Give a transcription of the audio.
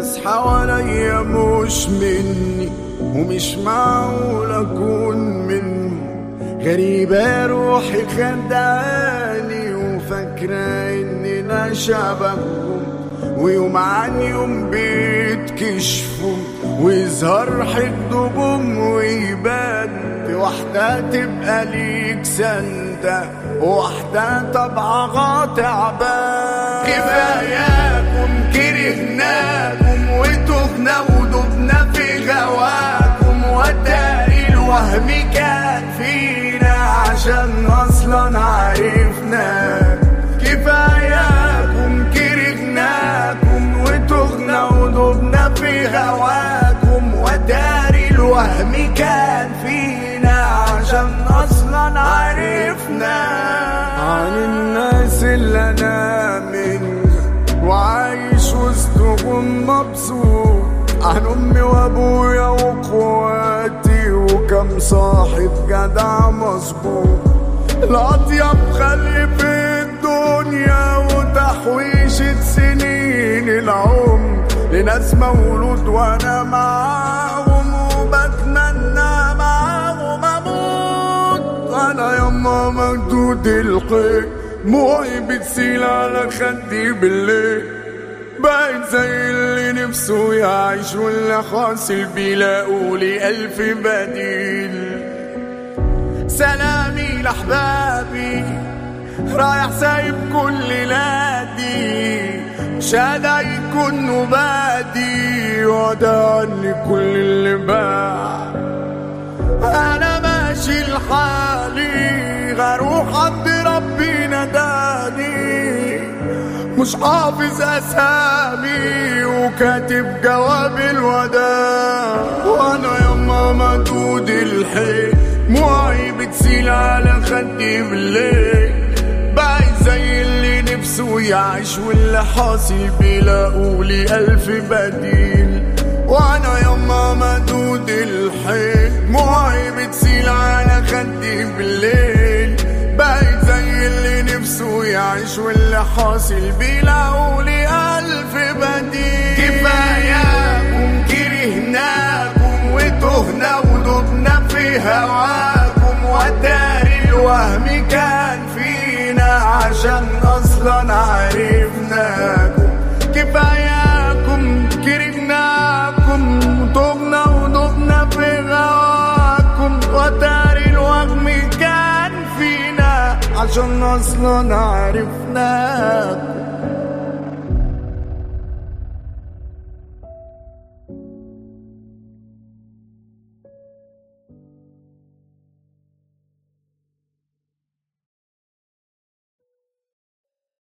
الناس حواليا مش مني ومش معقول اكون منهم غريبة روحي خدعاني وفاكرة اني انا شبههم ويوم عن يوم بيتكشفوا ويظهر حقدهم ويبان في واحدة تبقى ليك سندة وواحدة طبعها تعبان كفاياكم كرهناكم وتهنا ودبنا في غواكم وداري الوهم كان فينا عشان اصلا عرفناك كفاياكم كرهناكم وتهنا ودبنا في هواكم وداري الوهم كان فينا عشان اصلا عرفنا عن الناس اللي انا منها وعايش وسطهم مبسوط عن امي وابويا واخواتي وكم صاحب جدع مظبوط الاطيب خلي في الدنيا وتحويشة سنين العمر لناس مولود وانا معاهم وبتمنى معاهم اموت انا يما مجدود القيد موعي بتسيل على خدي بالليل بقيت زي اللي نفسه يعيش واللي حاصل بيلاقوا لي ألف بديل سلامي لأحبابي رايح سايب كل لادي شهادة يكون نبادي وده عني كل اللي باع أنا ماشي لحالي هروح عند ربي نداني مش حافظ أسامي وكاتب جواب الوداع وأنا يما مدود الحيل موعي بتسيل على خدي بالليل باقي زي اللي نفسه يعيش واللي حاصل بيلاقوا لي ألف بديل وأنا يما مدود الحيل موعي بتسيل على خدي بالليل باقي زي اللي نفسه يعيش واللي حاصل بيلاقوا لي ألف بديل كفاياكم كرهناكم وتهنا ودبنا في هواكم وداري الوهم كان فينا عشان أصلا عرفناكم كفاياكم كرهناكم وتهنا ودبنا في هواكم وداري الوهم كان فينا عشان اصلا عرفناكم